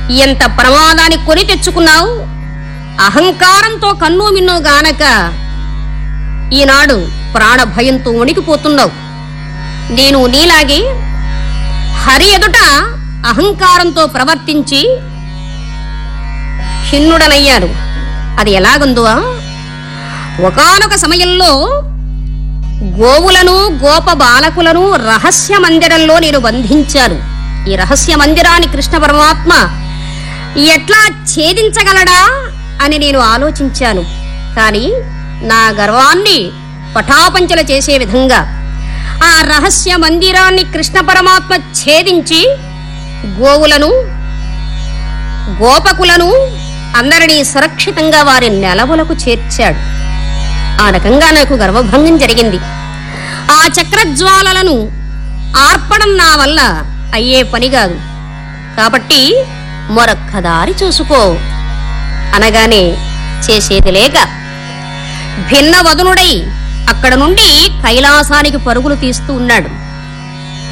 ఎంత ప్రమాదాన్ని కొని తెచ్చుకున్నావు అహంకారంతో కన్ను మిన్ను గానక ఈనాడు ప్రాణ భయంతో వణికిపోతున్నావు నేను నీలాగే హరి ఎదుట అహంకారంతో ప్రవర్తించి ఖిన్నుడనయ్యాను అది ఎలాగుందో ఒకానొక సమయంలో గోవులను గోప బాలకులను రహస్య మందిరంలో నేను బంధించాను ఈ రహస్య మందిరాన్ని కృష్ణ పరమాత్మ ఎట్లా ఛేదించగలడా అని నేను ఆలోచించాను కానీ నా గర్వాన్ని పటాపంచల చేసే విధంగా ఆ రహస్య మందిరాన్ని కృష్ణ పరమాత్మ ఛేదించి గోవులను గోపకులను అందరినీ సురక్షితంగా వారి నెలవులకు చేర్చాడు ఆ రకంగా నాకు గర్వభంగం జరిగింది ఆ చక్రజ్వాలలను ఆర్పడం నా వల్ల అయ్యే పని కాదు కాబట్టి మరొక్క దారి చూసుకో అనగానే చేసేది లేక భిన్న వదనుడై అక్కడ నుండి కైలాసానికి పరుగులు తీస్తూ ఉన్నాడు